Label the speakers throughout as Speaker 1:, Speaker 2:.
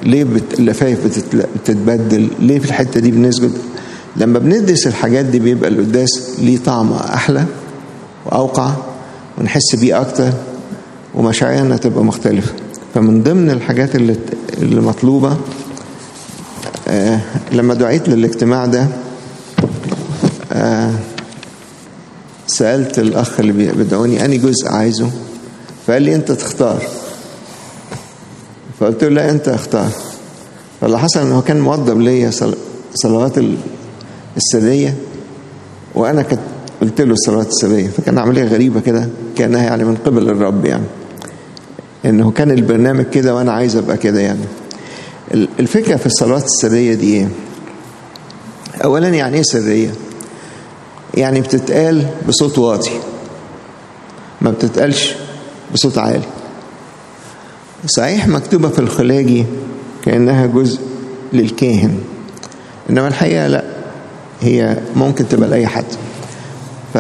Speaker 1: ليه بت... اللفايف بتتل... بتتبدل ليه في الحتة دي بنسجد لما بندرس الحاجات دي بيبقى القداس ليه طعم أحلى وأوقع ونحس بيه أكتر ومشاعرنا تبقى مختلفة فمن ضمن الحاجات اللي, اللي مطلوبة آه لما دعيت للاجتماع ده آه سألت الأخ اللي بيدعوني أني جزء عايزه فقال لي أنت تختار فقلت له لا أنت اختار فاللي حصل أنه كان موضب ليا صلوات السرية وأنا كنت قلت له الصلوات السرية فكان عملية غريبة كده كأنها يعني من قبل الرب يعني انه كان البرنامج كده وانا عايز ابقى كده يعني الفكره في الصلوات السريه دي ايه اولا يعني ايه سريه يعني بتتقال بصوت واطي ما بتتقالش بصوت عالي صحيح مكتوبه في الخلاجي كانها جزء للكاهن انما الحقيقه لا هي ممكن تبقى لاي حد ف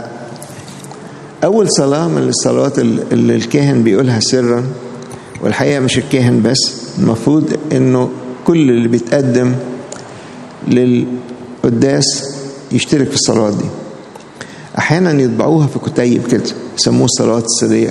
Speaker 1: أول صلاة من الصلوات اللي الكاهن بيقولها سرا والحقيقة مش الكاهن بس المفروض إنه كل اللي بيتقدم للقداس يشترك في الصلوات دي أحيانا يطبعوها في كتيب كده يسموه الصلوات السرية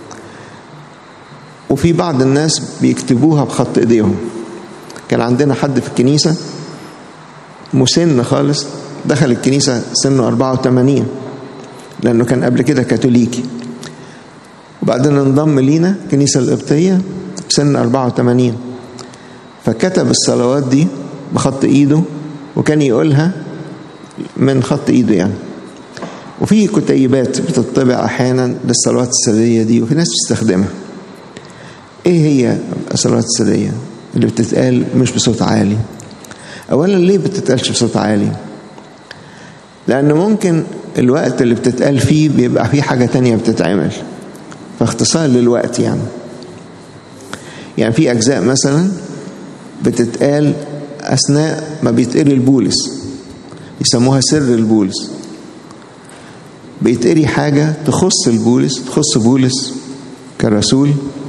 Speaker 1: وفي بعض الناس بيكتبوها بخط إيديهم كان عندنا حد في الكنيسة مسن خالص دخل الكنيسة سنه 84 لأنه كان قبل كده كاثوليكي وبعدين انضم لينا الكنيسة القبطية سن 84 فكتب الصلوات دي بخط ايده وكان يقولها من خط ايده يعني وفي كتيبات بتطبع احيانا للصلوات السريه دي وفي ناس بتستخدمها ايه هي الصلوات السريه اللي بتتقال مش بصوت عالي اولا ليه بتتقالش بصوت عالي لان ممكن الوقت اللي بتتقال فيه بيبقى فيه حاجه تانية بتتعمل فاختصار للوقت يعني يعني في اجزاء مثلا بتتقال اثناء ما بيتقري البولس يسموها سر البولس بيتقري حاجة تخص البولس تخص بولس كرسول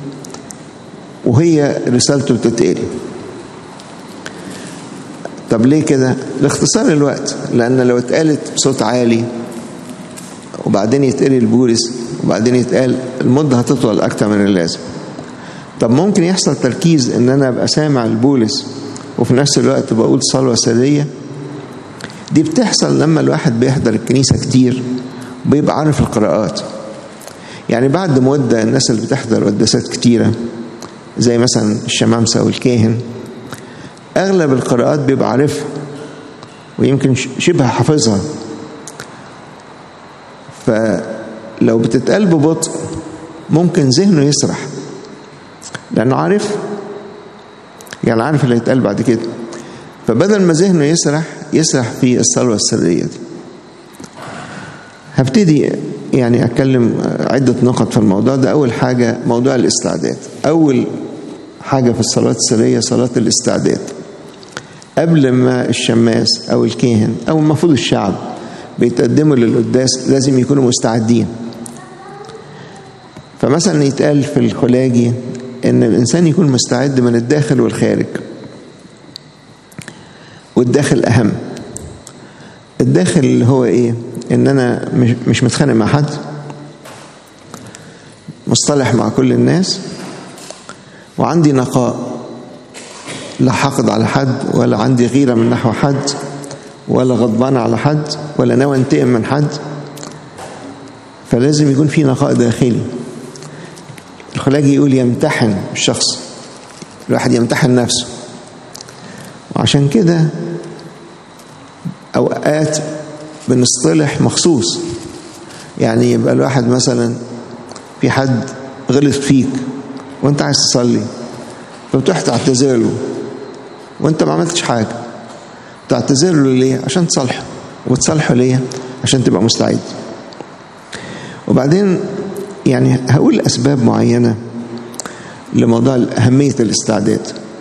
Speaker 1: وهي رسالته بتتقري طب ليه كده لاختصار الوقت لأن لو اتقالت بصوت عالي وبعدين يتقري البولس وبعدين يتقال المدة هتطول أكتر من اللازم طب ممكن يحصل تركيز ان انا ابقى سامع البولس وفي نفس الوقت بقول صلوة سرية دي بتحصل لما الواحد بيحضر الكنيسة كتير بيبقى عارف القراءات يعني بعد مدة الناس اللي بتحضر قداسات كتيرة زي مثلا الشمامسة والكاهن أغلب القراءات بيبقى عارفها ويمكن شبه حافظها فلو بتتقال ببطء ممكن ذهنه يسرح لأنه عارف يعني عارف اللي هيتقال بعد كده فبدل ما ذهنه يسرح يسرح في الصلوة السرية دي هبتدي يعني أتكلم عدة نقط في الموضوع ده أول حاجة موضوع الاستعداد أول حاجة في الصلاة السرية صلاة الاستعداد قبل ما الشماس أو الكاهن أو المفروض الشعب بيتقدموا للقداس لازم يكونوا مستعدين فمثلا يتقال في الخلاجي ان الانسان يكون مستعد من الداخل والخارج والداخل اهم الداخل اللي هو ايه ان انا مش, مش متخانق مع حد مصطلح مع كل الناس وعندي نقاء لا حقد على حد ولا عندي غيرة من نحو حد ولا غضبان على حد ولا ناوي انتقم من حد فلازم يكون في نقاء داخلي الخلاجي يقول يمتحن الشخص الواحد يمتحن نفسه وعشان كده أوقات بنصطلح مخصوص يعني يبقى الواحد مثلا في حد غلط فيك وانت عايز تصلي فبتروح تعتذر له وانت ما عملتش حاجة تعتذر له ليه عشان تصالحه وتصالحه ليه عشان تبقى مستعد وبعدين يعني هقول أسباب معينة لموضوع أهمية الاستعداد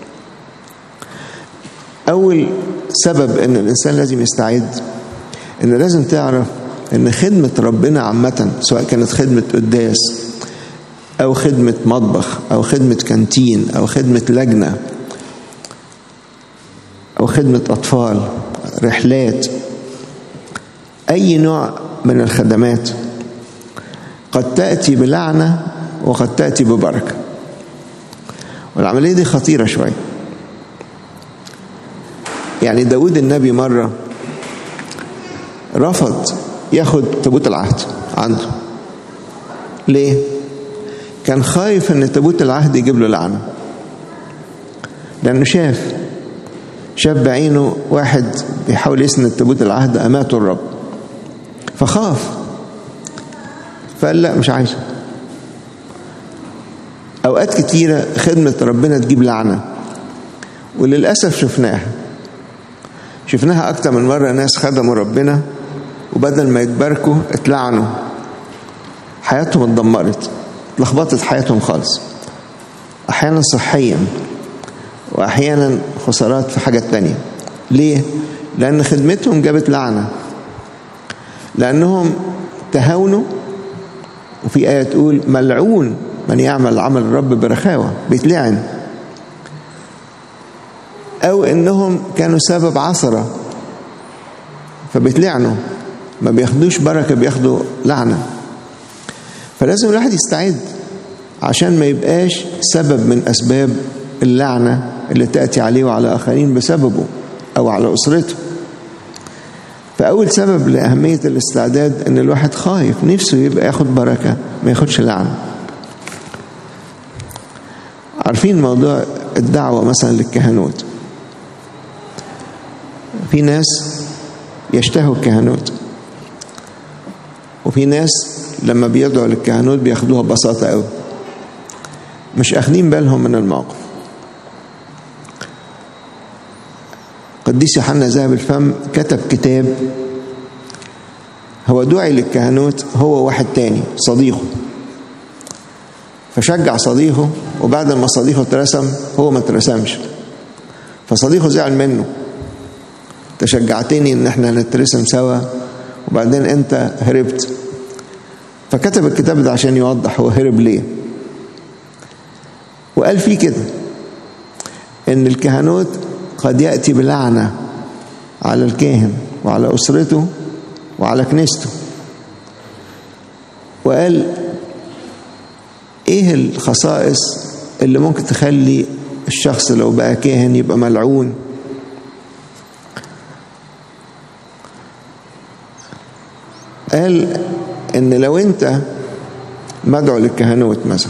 Speaker 1: أول سبب أن الإنسان لازم يستعد أن لازم تعرف أن خدمة ربنا عامة سواء كانت خدمة قداس أو خدمة مطبخ أو خدمة كانتين أو خدمة لجنة خدمة أطفال رحلات أي نوع من الخدمات قد تأتي بلعنة وقد تأتي ببركة والعملية دي خطيرة شوية يعني داود النبي مرة رفض ياخد تابوت العهد عنده ليه؟ كان خايف ان تابوت العهد يجيب له لعنة لأنه شاف شاف بعينه واحد بيحاول يسند تابوت العهد أماته الرب فخاف فقال لا مش عايزه أوقات كتيرة خدمة ربنا تجيب لعنة وللأسف شفناها شفناها أكتر من مرة ناس خدموا ربنا وبدل ما يتباركوا اتلعنوا حياتهم اتدمرت اتلخبطت حياتهم خالص أحيانا صحيا وأحيانا خسارات في حاجات تانية ليه؟ لأن خدمتهم جابت لعنة لأنهم تهاونوا وفي آية تقول ملعون من يعمل عمل الرب برخاوة بيتلعن أو إنهم كانوا سبب عثرة فبيتلعنوا ما بياخدوش بركة بياخدوا لعنة فلازم الواحد يستعد عشان ما يبقاش سبب من أسباب اللعنة اللي تأتي عليه وعلى آخرين بسببه أو على أسرته فأول سبب لأهمية الاستعداد إن الواحد خايف نفسه يبقى ياخد بركة ما ياخدش لعنة عارفين موضوع الدعوة مثلا للكهنوت في ناس يشتهوا الكهنوت وفي ناس لما بيدعوا للكهنوت بياخدوها ببساطة قوي مش أخدين بالهم من الموقف قديس يوحنا ذهب الفم كتب كتاب هو دعي للكهنوت هو واحد تاني صديقه فشجع صديقه وبعد ما صديقه اترسم هو ما اترسمش فصديقه زعل منه انت شجعتني ان احنا نترسم سوا وبعدين انت هربت فكتب الكتاب ده عشان يوضح هو هرب ليه وقال فيه كده ان الكهنوت قد يأتي بلعنة على الكاهن وعلى أسرته وعلى كنيسته وقال ايه الخصائص اللي ممكن تخلي الشخص لو بقى كاهن يبقى ملعون قال ان لو انت مدعو للكهنوت مثلا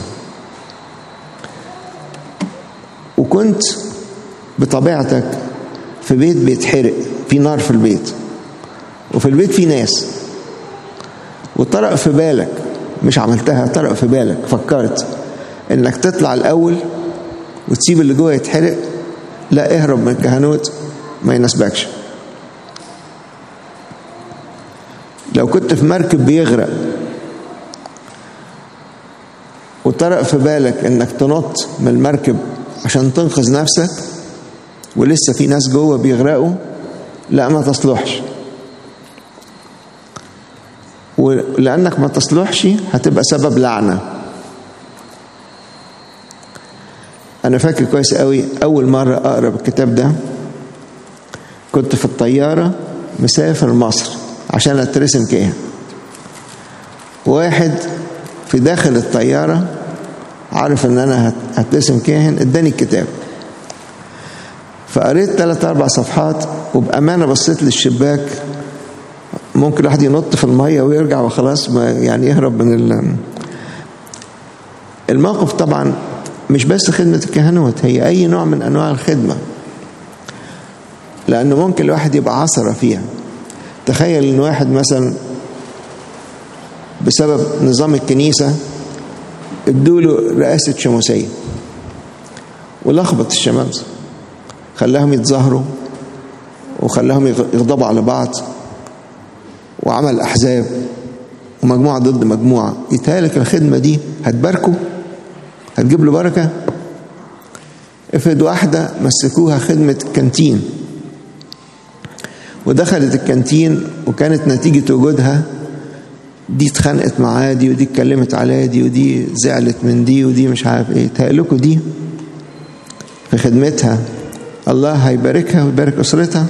Speaker 1: وكنت بطبيعتك في بيت بيتحرق في نار في البيت وفي البيت في ناس وطرق في بالك مش عملتها طرق في بالك فكرت انك تطلع الاول وتسيب اللي جوه يتحرق لا اهرب من الكهنوت ما يناسبكش لو كنت في مركب بيغرق وطرق في بالك انك تنط من المركب عشان تنقذ نفسك ولسه في ناس جوه بيغرقوا لا ما تصلحش ولانك ما تصلحش هتبقى سبب لعنه انا فاكر كويس قوي اول مره اقرا الكتاب ده كنت في الطياره مسافر مصر عشان اترسم كاهن واحد في داخل الطياره عارف ان انا هترسم كاهن اداني الكتاب فقريت ثلاث اربع صفحات وبامانه بصيت للشباك ممكن الواحد ينط في الميه ويرجع وخلاص ما يعني يهرب من ال الموقف طبعا مش بس خدمة الكهنوت هي أي نوع من أنواع الخدمة لأنه ممكن الواحد يبقى عصرة فيها تخيل إن واحد مثلا بسبب نظام الكنيسة ادوله رئاسة شموسية ولخبط الشمامسة خلاهم يتظاهروا وخلاهم يغضبوا على بعض وعمل أحزاب ومجموعة ضد مجموعة يتهيألك الخدمة دي هتباركه هتجيب له بركة افرض واحدة مسكوها خدمة كانتين ودخلت الكانتين وكانت نتيجة وجودها دي اتخانقت معاه دي ودي اتكلمت على دي ودي زعلت من دي ودي مش عارف ايه تهيألكوا دي في خدمتها الله هيباركها ويبارك أسرتها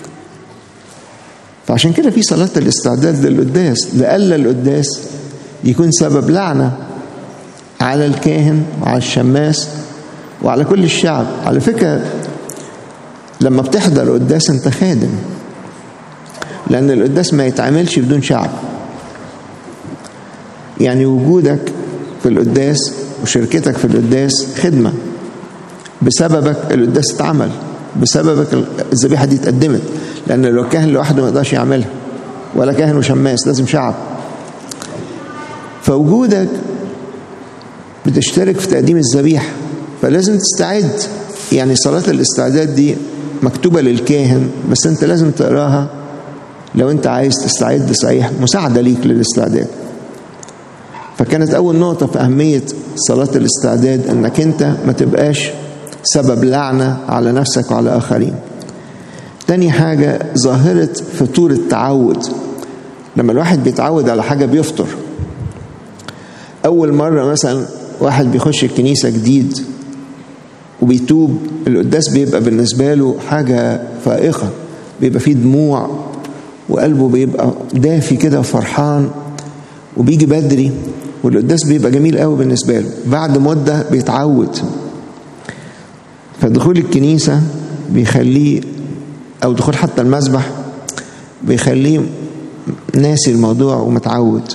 Speaker 1: فعشان كده في صلاة الاستعداد للقداس لألا القداس يكون سبب لعنة على الكاهن وعلى الشماس وعلى كل الشعب على فكرة لما بتحضر قداس انت خادم لأن القداس ما يتعملش بدون شعب يعني وجودك في القداس وشركتك في القداس خدمة بسببك القداس اتعمل بسببك الذبيحة دي اتقدمت لأن لو كاهن لوحده ما يقدرش يعملها ولا كاهن وشماس لازم شعب فوجودك بتشترك في تقديم الذبيحة فلازم تستعد يعني صلاة الاستعداد دي مكتوبة للكاهن بس انت لازم تقراها لو انت عايز تستعد صحيح مساعدة ليك للاستعداد فكانت أول نقطة في أهمية صلاة الاستعداد أنك أنت ما تبقاش سبب لعنة على نفسك وعلى آخرين تاني حاجة ظاهرة فطور التعود لما الواحد بيتعود على حاجة بيفطر أول مرة مثلا واحد بيخش الكنيسة جديد وبيتوب القداس بيبقى بالنسبة له حاجة فائقة بيبقى فيه دموع وقلبه بيبقى دافي كده وفرحان وبيجي بدري والقداس بيبقى جميل قوي بالنسبة له بعد مدة بيتعود فدخول الكنيسة بيخليه أو دخول حتى المسبح بيخليه ناسي الموضوع ومتعود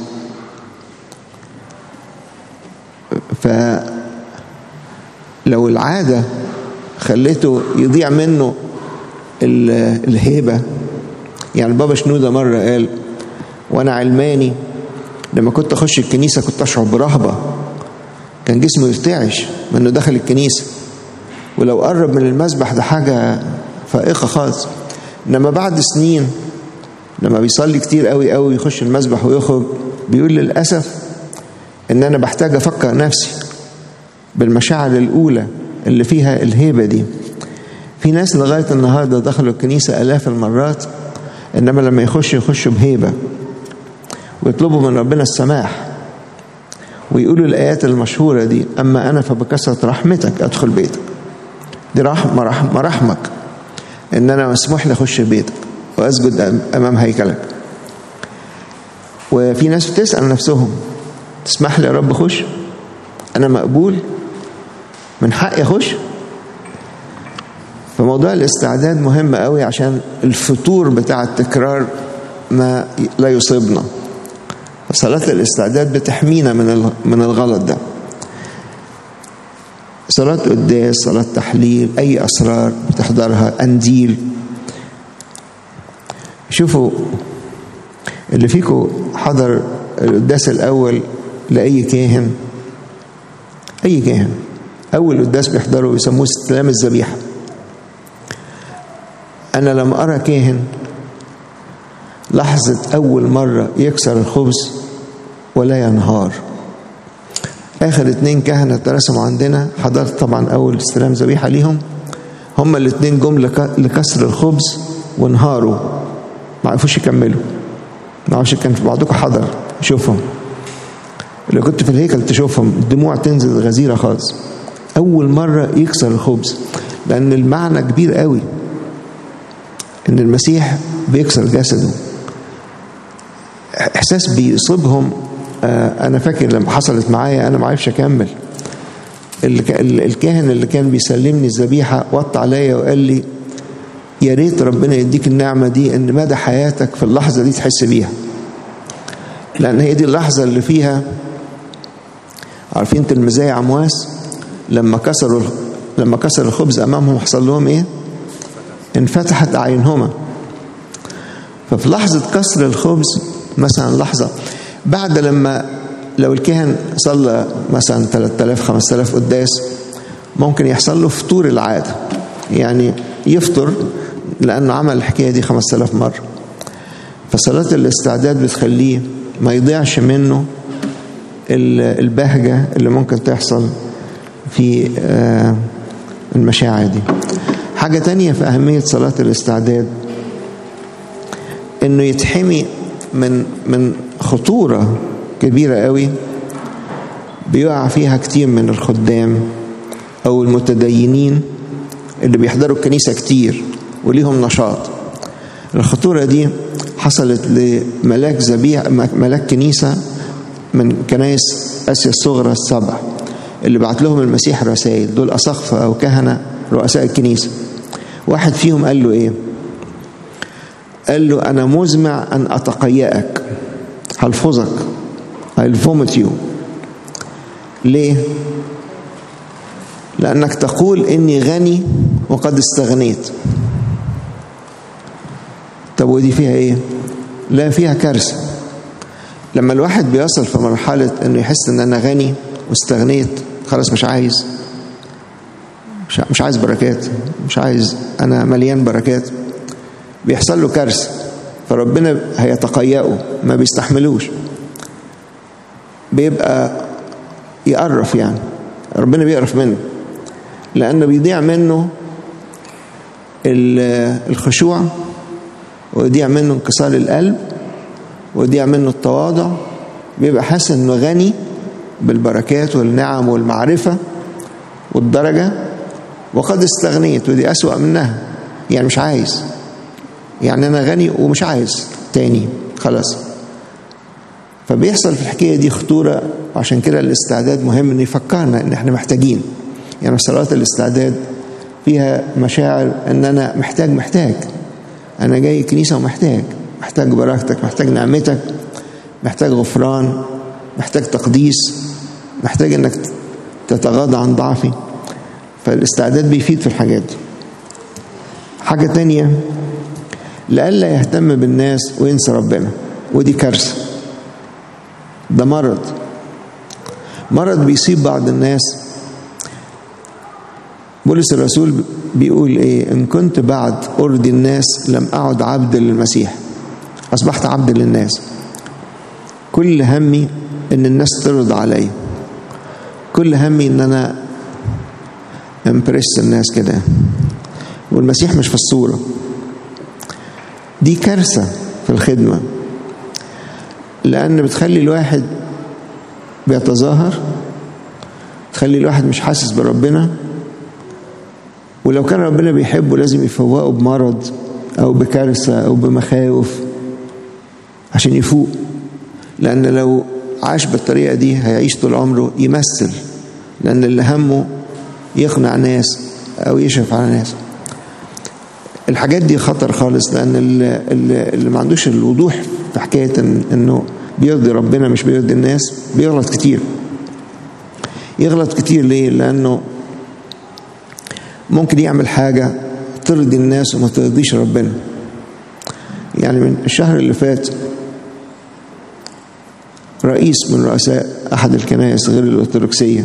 Speaker 1: فلو العادة خليته يضيع منه الهيبة يعني بابا شنودة مرة قال وأنا علماني لما كنت أخش الكنيسة كنت أشعر برهبة كان جسمه يرتعش من إنه دخل الكنيسة ولو قرب من المسبح ده حاجة فائقة خالص إنما بعد سنين لما بيصلي كتير قوي قوي يخش المسبح ويخرج بيقول للأسف إن أنا بحتاج أفكر نفسي بالمشاعر الأولى اللي فيها الهيبة دي في ناس لغاية النهاردة دخلوا الكنيسة آلاف المرات إنما لما يخش يخشوا بهيبة ويطلبوا من ربنا السماح ويقولوا الآيات المشهورة دي أما أنا فبكثرة رحمتك أدخل بيتك دي رحمة رحمة رحمك إن أنا مسموح لي أخش بيتك وأسجد أمام هيكلك وفي ناس بتسأل نفسهم تسمح لي يا رب أخش أنا مقبول من حقي أخش فموضوع الاستعداد مهم قوي عشان الفتور بتاع التكرار ما لا يصيبنا صلاة الاستعداد بتحمينا من من الغلط ده صلاة قداس صلاة تحليل أي أسرار بتحضرها أنديل شوفوا اللي فيكم حضر القداس الأول لأي كاهن أي كاهن أول قداس بيحضروا يسموه استلام الذبيحة أنا لم أرى كاهن لحظة أول مرة يكسر الخبز ولا ينهار آخر اتنين كهنة ترسموا عندنا حضرت طبعا أول استلام ذبيحة ليهم هما الاتنين جم لكسر الخبز وانهاروا ما عرفوش يكملوا ما عرفش كان في بعضكم حضر شوفهم اللي كنت في الهيكل تشوفهم الدموع تنزل غزيرة خالص أول مرة يكسر الخبز لأن المعنى كبير قوي إن المسيح بيكسر جسده إحساس بيصيبهم آه أنا فاكر لما حصلت معايا أنا ما عرفش أكمل الكاهن اللي كان بيسلمني الذبيحة وط عليا وقال لي يا ريت ربنا يديك النعمة دي إن مدى حياتك في اللحظة دي تحس بيها لأن هي دي اللحظة اللي فيها عارفين تلميذي عمواس لما كسروا لما كسر الخبز أمامهم حصل لهم إيه؟ انفتحت أعينهما ففي لحظة كسر الخبز مثلا لحظة بعد لما لو الكاهن صلى مثلا 3000 5000 قداس ممكن يحصل له فطور العادة يعني يفطر لأنه عمل الحكاية دي 5000 مرة فصلاة الاستعداد بتخليه ما يضيعش منه البهجة اللي ممكن تحصل في المشاعر دي حاجة تانية في أهمية صلاة الاستعداد إنه يتحمي من من خطورة كبيرة قوي بيقع فيها كتير من الخدام أو المتدينين اللي بيحضروا الكنيسة كتير وليهم نشاط الخطورة دي حصلت لملاك ذبيح ملاك كنيسة من كنايس آسيا الصغرى السبع اللي بعت لهم المسيح رسائل دول أساقفة أو كهنة رؤساء الكنيسة واحد فيهم قال له إيه قال له أنا مزمع أن أتقيأك هلفظك I'll vomit you ليه لأنك تقول إني غني وقد استغنيت طب ودي فيها إيه لا فيها كارثة لما الواحد بيصل في مرحلة إنه يحس إن أنا غني واستغنيت خلاص مش عايز مش, مش عايز بركات مش عايز أنا مليان بركات بيحصل له كارثة فربنا هيتقيأه ما بيستحملوش بيبقى يقرف يعني ربنا بيقرف منه لأنه بيضيع منه الخشوع ويضيع منه انكسار القلب ويضيع منه التواضع بيبقى حاسس انه غني بالبركات والنعم والمعرفة والدرجة وقد استغنيت ودي أسوأ منها يعني مش عايز يعني أنا غني ومش عايز تاني خلاص فبيحصل في الحكاية دي خطورة عشان كده الاستعداد مهم ان يفكرنا ان احنا محتاجين يعني صلاة الاستعداد فيها مشاعر ان انا محتاج محتاج انا جاي كنيسة ومحتاج محتاج بركتك محتاج نعمتك محتاج غفران محتاج تقديس محتاج انك تتغاضى عن ضعفي فالاستعداد بيفيد في الحاجات دي حاجة تانية لألا يهتم بالناس وينسى ربنا ودي كارثة ده مرض مرض بيصيب بعض الناس بولس الرسول بيقول ايه ان كنت بعد ارضي الناس لم اعد عبد للمسيح اصبحت عبد للناس كل همي ان الناس ترضى عليا كل همي ان انا امبرس الناس كده والمسيح مش في الصورة دي كارثة في الخدمة لأن بتخلي الواحد بيتظاهر تخلي الواحد مش حاسس بربنا ولو كان ربنا بيحبه لازم يفوقه بمرض أو بكارثة أو بمخاوف عشان يفوق لأن لو عاش بالطريقة دي هيعيش طول عمره يمثل لأن اللي همه يقنع ناس أو يشرف على ناس الحاجات دي خطر خالص لأن اللي, اللي ما عندوش الوضوح في حكاية إنه بيرضي ربنا مش بيرضي الناس بيغلط كتير يغلط كتير ليه لأنه ممكن يعمل حاجة ترضي الناس وما ترضيش ربنا يعني من الشهر اللي فات رئيس من رؤساء أحد الكنائس غير الأرثوذكسية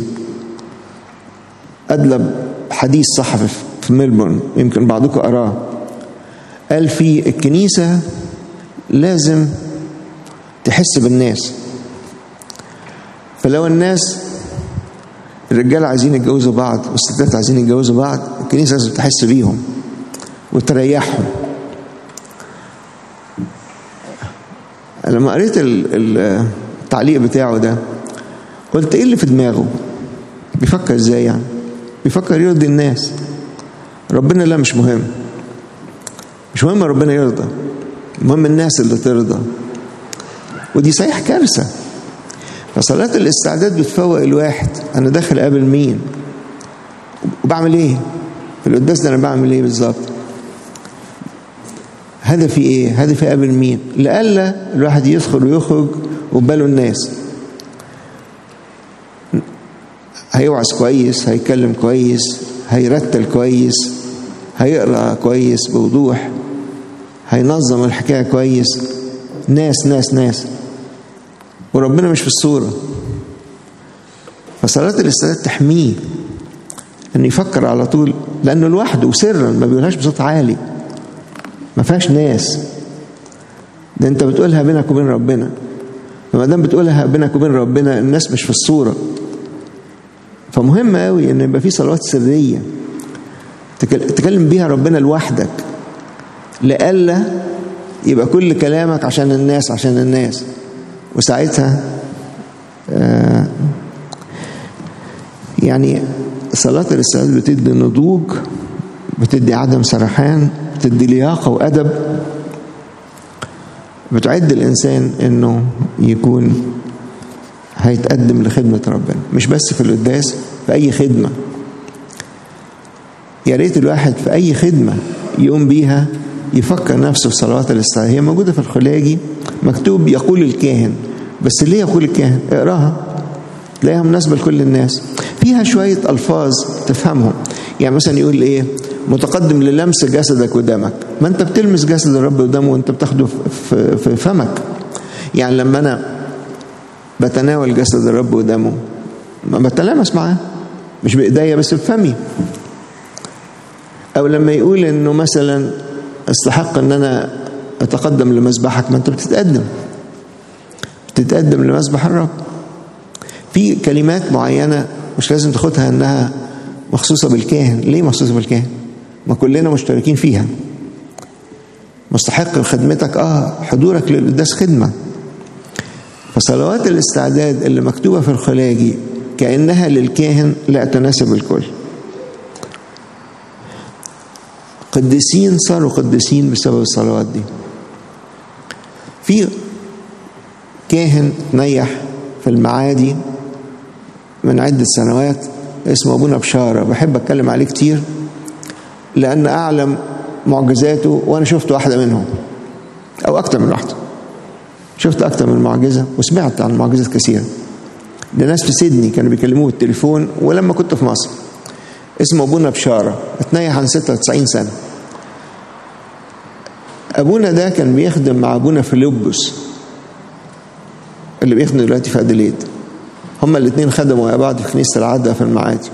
Speaker 1: أدلب حديث صحفي في ميلبورن يمكن بعضكم قراه قال في الكنيسة لازم تحس بالناس فلو الناس الرجال عايزين يتجوزوا بعض والستات عايزين يتجوزوا بعض الكنيسة لازم تحس بيهم وتريحهم لما قريت التعليق بتاعه ده قلت ايه اللي في دماغه بيفكر ازاي يعني بيفكر يرضي الناس ربنا لا مش مهم مش مهم ربنا يرضى المهم الناس اللي ترضى ودي صحيح كارثه فصلاة الاستعداد بتفوق الواحد أنا داخل قابل مين وبعمل إيه في القداس ده أنا بعمل إيه بالظبط هدفي إيه هدفي قابل مين لألا الواحد يدخل ويخرج وباله الناس هيوعظ كويس هيتكلم كويس هيرتل كويس هيقرا كويس بوضوح هينظم الحكايه كويس ناس ناس ناس وربنا مش في الصوره فصلاه الاستعداد تحميه انه يفكر على طول لانه لوحده وسرا ما بيقولهاش بصوت عالي ما فيهاش ناس ده انت بتقولها بينك وبين ربنا فما دام بتقولها بينك وبين ربنا الناس مش في الصوره فمهم قوي ان يبقى في صلوات سريه تكلم بيها ربنا لوحدك لئلا يبقى كل كلامك عشان الناس عشان الناس وساعتها آه يعني صلاة الاستعداد بتدي نضوج بتدي عدم سرحان بتدي لياقة وأدب بتعد الإنسان إنه يكون هيتقدم لخدمة ربنا مش بس في القداس في أي خدمة يا ريت الواحد في أي خدمة يقوم بيها يفكر نفسه في صلوات الاستعاذة هي موجودة في الخلاجي مكتوب يقول الكاهن بس ليه يقول الكاهن اقراها تلاقيها مناسبة لكل الناس فيها شوية ألفاظ تفهمهم يعني مثلا يقول إيه متقدم للمس جسدك ودمك ما أنت بتلمس جسد الرب ودمه وأنت بتاخده في, في فمك يعني لما أنا بتناول جسد الرب ودمه ما بتلامس معاه مش بإيديا بس بفمي أو لما يقول إنه مثلا استحق إن أنا أتقدم لمذبحك ما أنت بتتقدم بتتقدم لمذبح الرب في كلمات معينة مش لازم تاخدها إنها مخصوصة بالكاهن ليه مخصوصة بالكاهن ما كلنا مشتركين فيها مستحق لخدمتك اه حضورك للقداس خدمة فصلوات الاستعداد اللي مكتوبة في الخلاجي كأنها للكاهن لا تناسب الكل قديسين صاروا قديسين بسبب الصلوات دي في كاهن نيح في المعادي من عدة سنوات اسمه أبونا بشارة بحب أتكلم عليه كتير لأن أعلم معجزاته وأنا شفت واحدة منهم أو أكتر من واحدة شفت أكتر من معجزة وسمعت عن معجزات كثيرة لناس في سيدني كانوا بيكلموه التليفون ولما كنت في مصر اسمه أبونا بشارة اتنيح عن 96 سنة أبونا ده كان بيخدم مع أبونا فيلبس اللي بيخدم دلوقتي في أديليد هما الاثنين خدموا يا بعض في كنيسة العادة في المعادي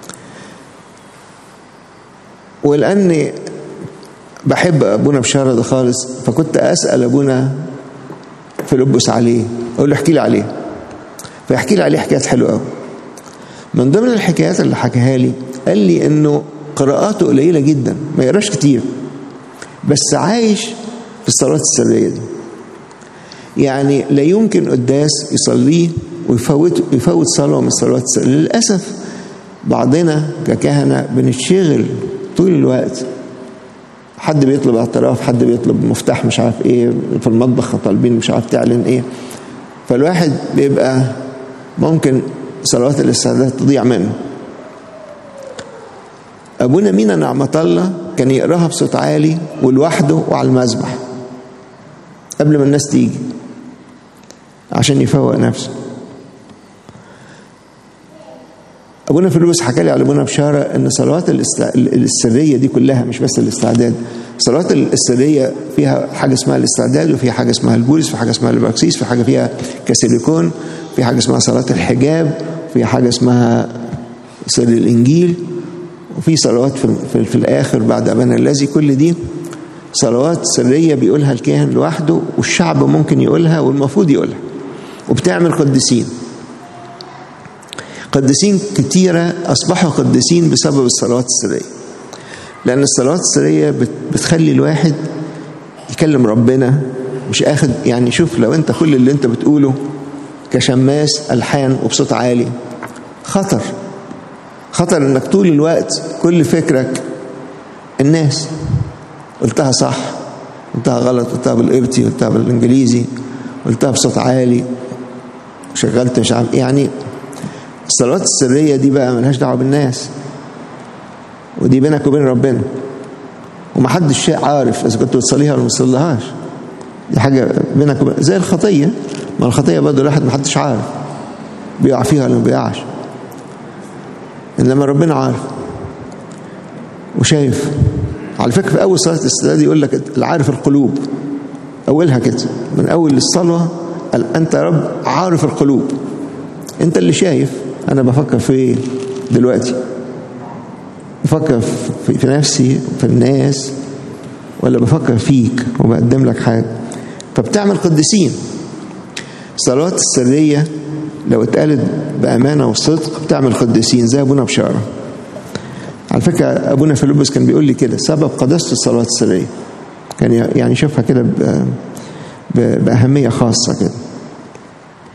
Speaker 1: ولأني بحب أبونا بشارة ده خالص فكنت أسأل أبونا فيلبس عليه أقول له احكي لي عليه فيحكي لي عليه حكايات حلوة قوي من ضمن الحكايات اللي حكاها لي قال لي انه قراءاته قليلة جدا ما يقراش كتير بس عايش في الصلاة السرية دي يعني لا يمكن قداس يصليه ويفوت يفوت صلاة من الصلوات السرية للأسف بعضنا ككهنة بنتشغل طول الوقت حد بيطلب اعتراف حد بيطلب مفتاح مش عارف ايه في المطبخ طالبين مش عارف تعلن ايه فالواحد بيبقى ممكن صلوات الاستعداد تضيع منه ابونا مينا نعمة الله كان يقراها بصوت عالي ولوحده وعلى المذبح قبل ما الناس تيجي عشان يفوق نفسه ابونا فلوس حكى لي على ابونا بشاره ان صلوات الاست... السريه دي كلها مش بس الاستعداد الصلوات السريه فيها حاجه اسمها الاستعداد وفيها حاجه اسمها الجولس في حاجه اسمها البراكسيس في حاجه فيها كاسيليكون في حاجه اسمها صلاه الحجاب في حاجه اسمها سر الانجيل وفي صلوات في, في, في الاخر بعد ابانا الذي كل دي صلوات سريه بيقولها الكاهن لوحده والشعب ممكن يقولها والمفروض يقولها وبتعمل قديسين قديسين كتيرة أصبحوا قديسين بسبب الصلوات السرية لأن الصلوات السرية بتخلي الواحد يكلم ربنا مش أخد يعني شوف لو أنت كل اللي أنت بتقوله كشماس ألحان وبصوت عالي خطر خطر إنك طول الوقت كل فكرك الناس قلتها صح قلتها غلط قلتها بالقبطي قلتها بالإنجليزي قلتها بصوت عالي شغلت مش عارف يعني الصلوات السرية دي بقى ملهاش دعوة بالناس ودي بينك وبين ربنا ومحدش شيء عارف إذا كنت بتصليها ولا ما بتصليهاش دي حاجة بينك وبين زي الخطية ما الخطية برضه الواحد محدش عارف بيقع فيها ولا ما بيقعش إنما ربنا عارف وشايف على فكرة في أول صلاة الاستعداد يقول لك العارف القلوب أولها كده من أول الصلاة قال أنت يا رب عارف القلوب أنت اللي شايف أنا بفكر في إيه دلوقتي بفكر في, في نفسي في الناس ولا بفكر فيك وبقدم لك حاجة فبتعمل قديسين الصلوات السرية لو اتقالت بأمانة وصدق بتعمل قديسين زي أبونا بشارة على فكرة أبونا فيلبس كان بيقول لي كده سبب قداسة الصلوات السرية كان يعني يشوفها كده بأهمية خاصة كده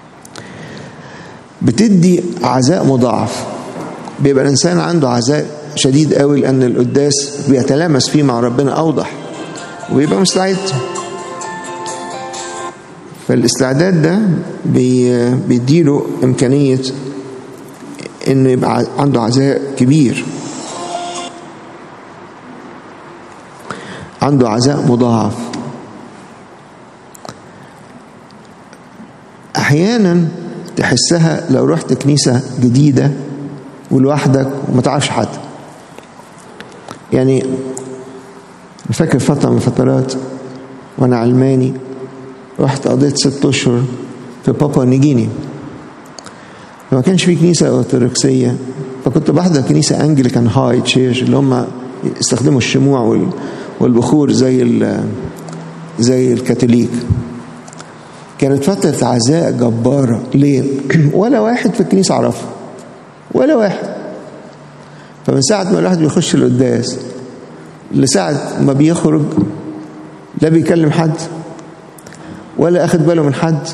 Speaker 1: بتدي عزاء مضاعف بيبقى الإنسان عنده عزاء شديد قوي لأن القداس بيتلامس فيه مع ربنا أوضح ويبقى مستعد فالاستعداد ده بي بيديله إمكانية إنه يبقى عنده عزاء كبير عنده عزاء مضاعف أحيانا تحسها لو رحت كنيسة جديدة ولوحدك وما تعرفش حد يعني فاكر فترة من فترات وأنا علماني رحت قضيت ست أشهر في بابا نيجيني ما كانش في كنيسة أرثوذكسية فكنت بحضر كنيسة أنجليكان هاي تشيرش اللي هم يستخدموا الشموع والبخور زي زي الكاثوليك كانت فترة عزاء جبارة ليه؟ ولا واحد في الكنيسة عرفه ولا واحد فمن ساعة ما الواحد بيخش القداس لساعة ما بيخرج لا بيكلم حد ولا أخد باله من حد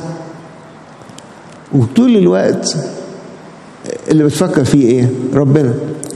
Speaker 1: وطول الوقت اللي بتفكر فيه ايه ربنا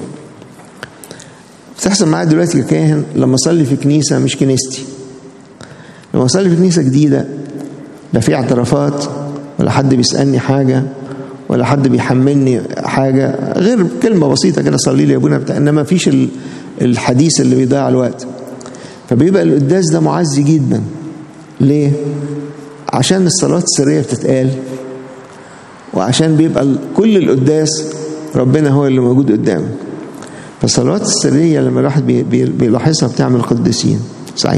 Speaker 1: بتحصل معايا دلوقتي ككاهن لما اصلي في كنيسه مش كنيستي لما اصلي في كنيسه جديده لا في اعترافات ولا حد بيسالني حاجه ولا حد بيحملني حاجه غير كلمه بسيطه كده صلي لي يا ابونا بتاع انما فيش الحديث اللي بيضيع الوقت فبيبقى القداس ده معزي جدا ليه عشان الصلوات السريه بتتقال وعشان بيبقى كل القداس ربنا هو اللي موجود قدامه فالصلوات السرية لما الواحد بيلاحظها بتعمل قديسين صحيح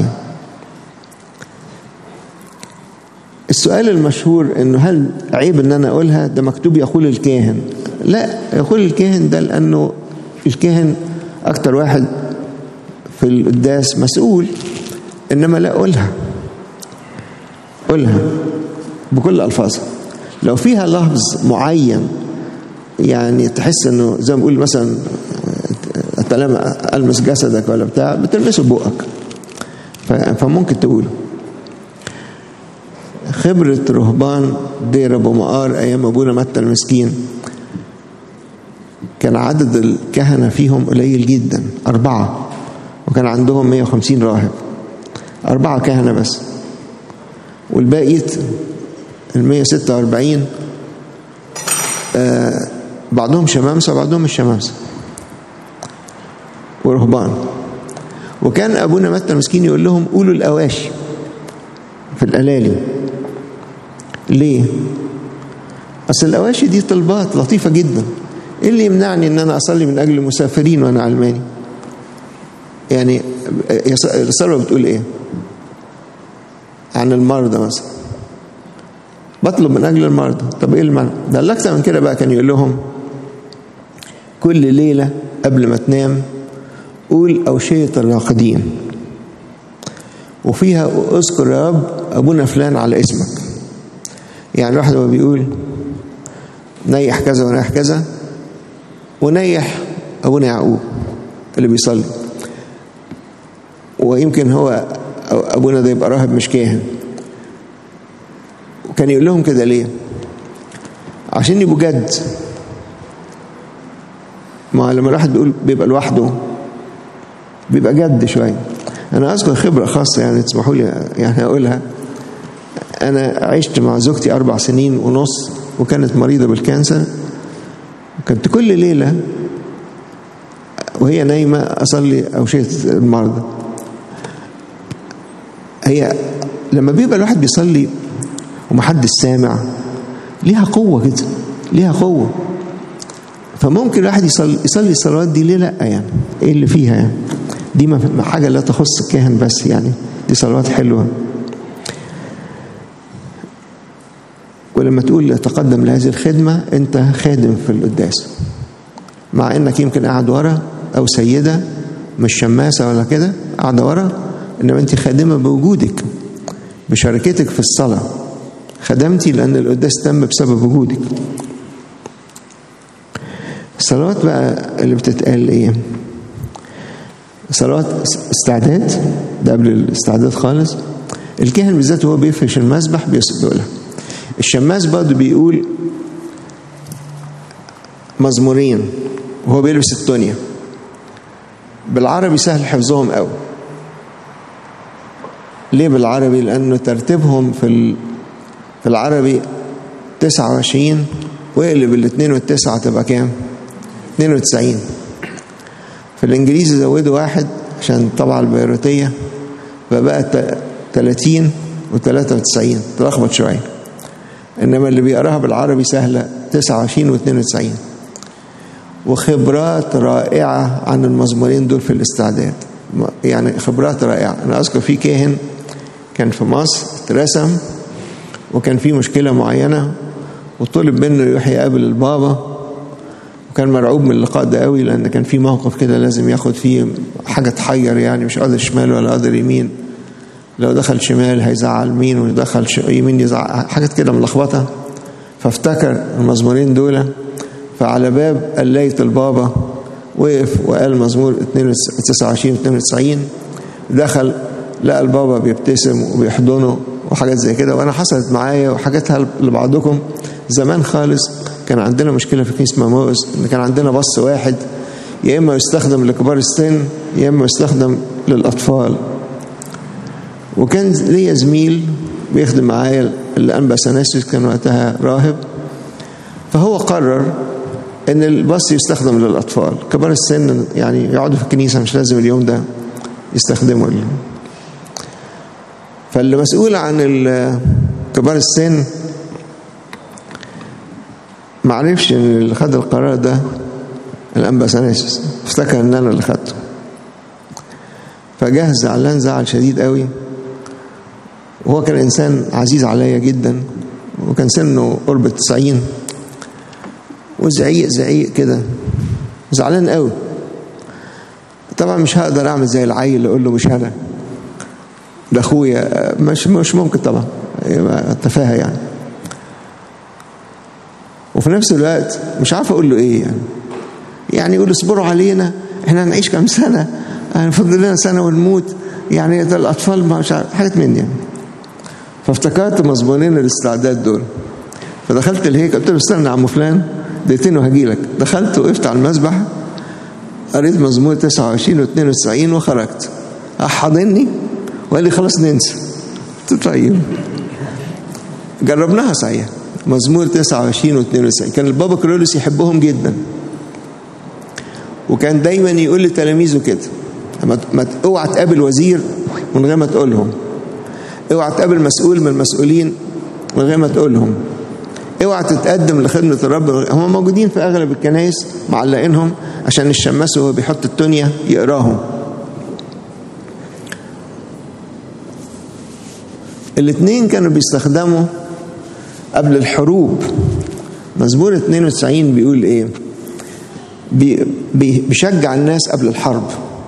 Speaker 1: السؤال المشهور انه هل عيب ان انا اقولها ده مكتوب يقول الكاهن لا يقول الكاهن ده لانه الكاهن اكتر واحد في القداس مسؤول انما لا قولها قولها بكل الفاظها لو فيها لفظ معين يعني تحس انه زي ما بقول مثلا المس جسدك ولا بتاع بتلمسه ببقك فممكن تقوله خبرة رهبان دير أبو مقار أيام أبونا متى المسكين كان عدد الكهنة فيهم قليل جدا أربعة وكان عندهم 150 راهب أربعة كهنة بس والباقي ال 146 آه بعضهم شمامسة وبعضهم مش شمامسة ورهبان وكان أبونا متى المسكين يقول لهم قولوا الأواشي في الألالي ليه؟ أصل الأواشي دي طلبات لطيفة جدا إيه اللي يمنعني إن أنا أصلي من أجل المسافرين وأنا علماني؟ يعني الصلاة بتقول إيه؟ عن المرضى مثلا بطلب من أجل المرضى طب إيه المعنى؟ ده اللي أكثر من كده بقى كان يقول لهم كل ليلة قبل ما تنام قول أوشية الراقدين وفيها اذكر يا رب أبونا فلان على اسمك يعني الواحد هو بيقول نيح كذا ونيح كذا ونيح أبونا يعقوب اللي بيصلي ويمكن هو أبونا ده يبقى راهب مش كاهن وكان يقول لهم كده ليه عشان يبقوا جد ما لما الواحد بيقول بيبقى لوحده بيبقى جد شويه انا اذكر خبره خاصه يعني تسمحوا لي يعني اقولها انا عشت مع زوجتي اربع سنين ونص وكانت مريضه بالكانسر كنت كل ليله وهي نايمه اصلي اوشيه المرضى هي لما بيبقى الواحد بيصلي ومحدش سامع ليها قوه كده ليها قوه فممكن الواحد يصلي, يصلي الصلوات دي ليه لا يعني ايه اللي فيها يعني دي ما حاجة لا تخص الكاهن بس يعني دي صلوات حلوة ولما تقول تقدم لهذه الخدمة انت خادم في القداس مع انك يمكن قاعد ورا او سيدة مش شماسة ولا كده قاعدة ورا انما انت خادمة بوجودك بشركتك في الصلاة خدمتي لان القداس تم بسبب وجودك الصلوات بقى اللي بتتقال ايه صلوات استعداد ده قبل الاستعداد خالص الكاهن بالذات وهو بيفرش المسبح بيقولها الشماس برضه بيقول مزمورين وهو بيلبس التونيا بالعربي سهل حفظهم قوي ليه بالعربي لأنه ترتيبهم في في العربي 29 واقلب الاثنين والتسعة تبقى كام 92 في الانجليزي زودوا واحد عشان طبعا البيروتية فبقت 30 و93 تلخبط شوية إنما اللي بيقراها بالعربي سهلة 29 و92 وخبرات رائعة عن المزمورين دول في الاستعداد يعني خبرات رائعة أنا أذكر في كاهن كان في مصر اترسم وكان في مشكلة معينة وطلب منه يروح يقابل البابا وكان مرعوب من اللقاء ده قوي لأن كان في موقف كده لازم ياخد فيه حاجة تحير يعني مش قادر شمال ولا قادر يمين لو دخل شمال هيزعل مين ودخل يمين يزعل حاجات كده ملخبطة فافتكر المزمورين دول فعلى باب قلاية البابا وقف وقال مزمور 29 92 دخل لقى البابا بيبتسم وبيحضنه وحاجات زي كده وانا حصلت معايا وحاجاتها لبعضكم زمان خالص كان عندنا مشكله في كنيسه ماموس ان كان عندنا بص واحد يا اما يستخدم لكبار السن يا اما يستخدم للاطفال وكان ليا زميل بيخدم معايا الانبا سناسيس كان وقتها راهب فهو قرر ان الباص يستخدم للاطفال كبار السن يعني يقعدوا في الكنيسه مش لازم اليوم ده يستخدموا فاللي مسؤول عن كبار السن ما عرفش ان اللي خد القرار ده الانبا سناسيس افتكر ان انا اللي خدته فجاه زعلان زعل شديد قوي وهو كان انسان عزيز عليا جدا وكان سنه قرب التسعين وزعيق زعيق كده زعلان قوي طبعا مش هقدر اعمل زي العيل اقول له مش انا ده اخويا مش مش ممكن طبعا تفاهه يعني وفي نفس الوقت مش عارف اقول له ايه يعني يعني يقول اصبروا علينا احنا هنعيش كام سنه هنفضل لنا سنه ونموت يعني ده الاطفال ما مش عارف حاجات من يعني فافتكرت مزبونين الاستعداد دول فدخلت الهيكل قلت له استنى يا عم فلان دقيقتين وهجي لك دخلت وقفت على المسبح قريت مزمور 29 و 92 وخرجت حاضني وقال لي خلاص ننسى قلت طيب جربناها صحيح مزمور 29 و 92 كان البابا كرولوس يحبهم جدا وكان دايما يقول لتلاميذه كده ما اوعى تقابل وزير من غير ما تقولهم اوعى تقابل مسؤول من المسؤولين من غير ما تقولهم اوعى تتقدم لخدمة الرب هم موجودين في اغلب الكنائس معلقينهم عشان الشماس وهو بيحط التونية يقراهم الاثنين كانوا بيستخدموا قبل الحروب مزمور 92 بيقول ايه بي بيشجع الناس قبل الحرب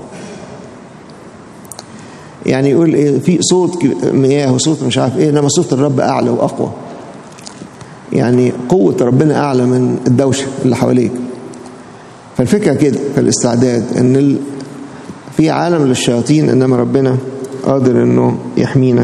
Speaker 1: يعني يقول ايه في صوت مياه وصوت مش عارف ايه انما صوت الرب اعلى واقوى يعني قوة ربنا اعلى من الدوشة اللي حواليك فالفكرة كده في الاستعداد ان ال... في عالم للشياطين انما ربنا قادر انه يحمينا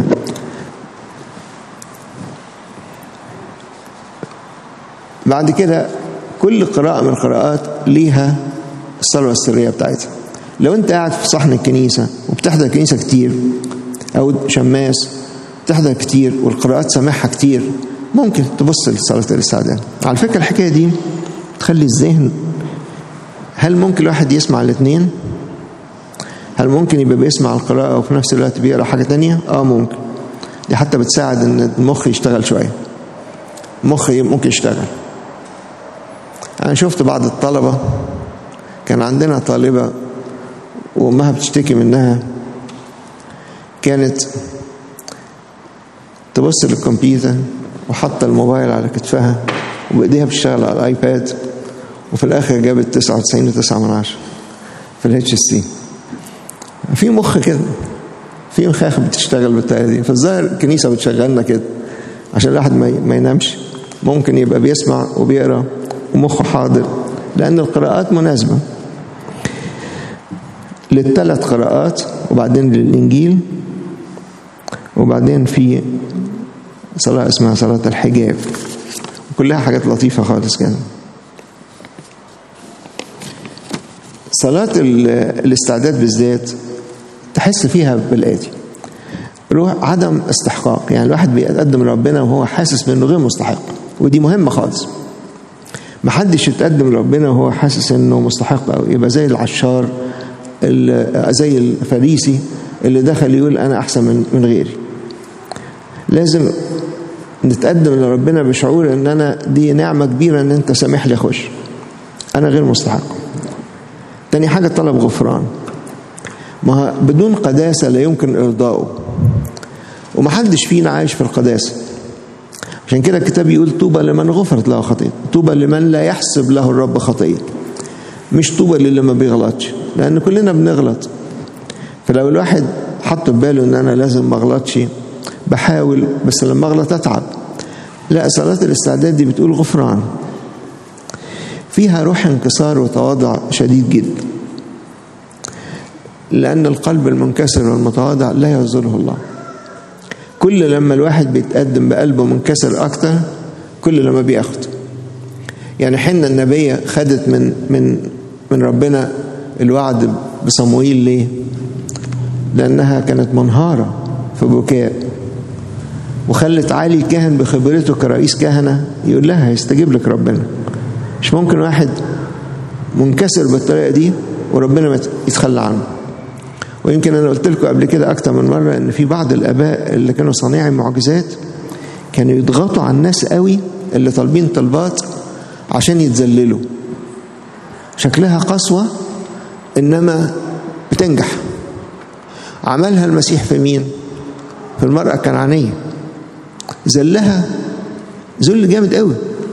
Speaker 1: بعد كده كل قراءة من القراءات ليها الصلوة السرية بتاعتها لو انت قاعد في صحن الكنيسة وبتحضر كنيسة كتير او شماس بتحضر كتير والقراءات سامعها كتير ممكن تبص لصلاة الاستعداد على فكرة الحكاية دي تخلي الذهن هل ممكن الواحد يسمع الاثنين هل ممكن يبقى بيسمع القراءة وفي نفس الوقت بيقرأ حاجة تانية اه ممكن دي حتى بتساعد ان المخ يشتغل شوية المخ ممكن يشتغل أنا شفت بعض الطلبة كان عندنا طالبة وأمها بتشتكي منها كانت تبص للكمبيوتر وحاطة الموبايل على كتفها وبإيديها بتشتغل على الآيباد وفي الآخر جابت 99 و9 من عشرة في الاتش اس سي في مخ كده في مخاخ بتشتغل بالطريقة دي فالظاهر الكنيسة بتشغلنا كده عشان الواحد ما ينامش ممكن يبقى بيسمع وبيقرا ومخه حاضر لأن القراءات مناسبة للثلاث قراءات وبعدين للإنجيل وبعدين في صلاة اسمها صلاة الحجاب كلها حاجات لطيفة خالص كده صلاة الاستعداد بالذات تحس فيها بالآتي روح عدم استحقاق يعني الواحد بيتقدم لربنا وهو حاسس بانه غير مستحق ودي مهمة خالص محدش يتقدم لربنا وهو حاسس انه مستحق او يبقى زي العشار زي الفريسي اللي دخل يقول انا احسن من من غيري لازم نتقدم لربنا بشعور ان انا دي نعمه كبيره ان انت سامح لي اخش انا غير مستحق تاني حاجه طلب غفران ما بدون قداسه لا يمكن ارضائه ومحدش فينا عايش في القداسه عشان كده الكتاب يقول طوبى لمن غفرت له خطيئة طوبى لمن لا يحسب له الرب خطيئة مش طوبى للي ما بيغلطش لأن كلنا بنغلط فلو الواحد حط في باله ان انا لازم ما اغلطش بحاول بس لما اغلط اتعب لا صلاة الاستعداد دي بتقول غفران فيها روح انكسار وتواضع شديد جدا لأن القلب المنكسر والمتواضع لا يظله الله كل لما الواحد بيتقدم بقلبه منكسر أكتر كل لما بياخد يعني حنا النبية خدت من من من ربنا الوعد بصموئيل ليه؟ لأنها كانت منهارة في بكاء وخلت علي الكاهن بخبرته كرئيس كهنة يقول لها هيستجيب لك ربنا مش ممكن واحد منكسر بالطريقة دي وربنا يتخلى عنه ويمكن أنا قلت لكم قبل كده أكتر من مرة إن في بعض الآباء اللي كانوا صانعي معجزات كانوا يضغطوا على الناس قوي اللي طالبين طلبات عشان يتذللوا شكلها قسوة إنما بتنجح عملها المسيح في مين؟ في المرأة الكنعانية ذلها ذل جامد قوي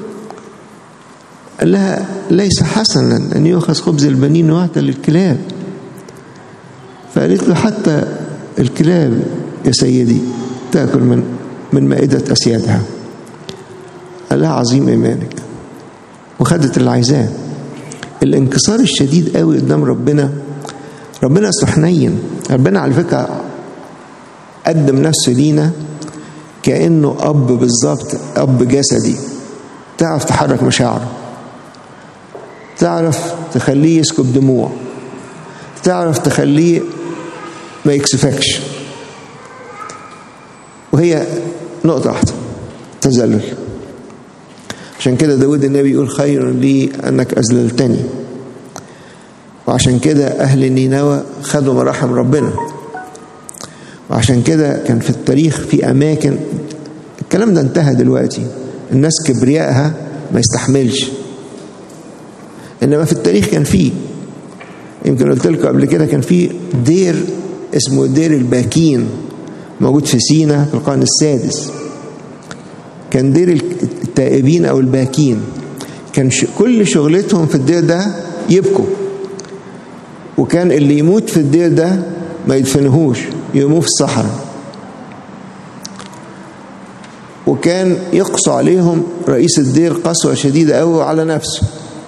Speaker 1: قال لها ليس حسنا أن يؤخذ خبز البنين ويعطى للكلاب فقالت له حتى الكلاب يا سيدي تأكل من من مائدة أسيادها قال لها عظيم إيمانك وخدت اللي عايزاه الانكسار الشديد قوي قدام ربنا ربنا اصله حنين ربنا على فكره قدم نفسه لينا كانه اب بالظبط اب جسدي تعرف تحرك مشاعره تعرف تخليه يسكب دموع تعرف تخليه ما يكسفكش وهي نقطة واحدة تذلل عشان كده داود النبي يقول خير لي أنك أذللتني وعشان كده أهل نينوى خدوا مراحم ربنا وعشان كده كان في التاريخ في أماكن الكلام ده انتهى دلوقتي الناس كبريائها ما يستحملش إنما في التاريخ كان فيه يمكن قلت لكم قبل كده كان في دير اسمه دير الباكين موجود في سينا في القرن السادس كان دير التائبين أو الباكين كان كل شغلتهم في الدير ده يبكوا وكان اللي يموت في الدير ده ما يدفنهوش يرموه في الصحراء وكان يقسو عليهم رئيس الدير قسوة شديدة قوي على نفسه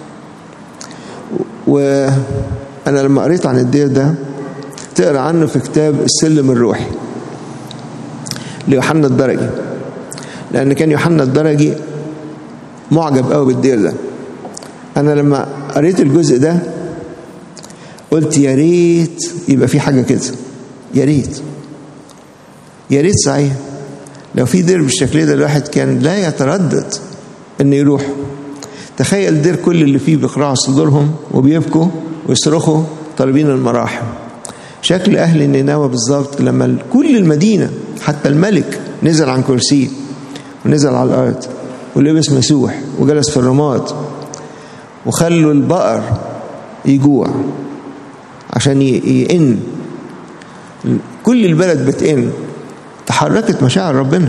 Speaker 1: وأنا لما قريت عن الدير ده تقرا عنه في كتاب السلم الروحي ليوحنا الدرجي لأن كان يوحنا الدرجي معجب قوي بالدير ده أنا لما قريت الجزء ده قلت يا ريت يبقى في حاجة كده يا ريت يا ريت صحيح لو في دير بالشكل ده الواحد كان لا يتردد انه يروح تخيل دير كل اللي فيه بيقرعوا صدورهم وبيبكوا ويصرخوا طالبين المراحم شكل اهل نينوى بالظبط لما كل المدينه حتى الملك نزل عن كرسيه ونزل على الارض ولبس مسوح وجلس في الرماد وخلوا البقر يجوع عشان يئن كل البلد بتئن تحركت مشاعر ربنا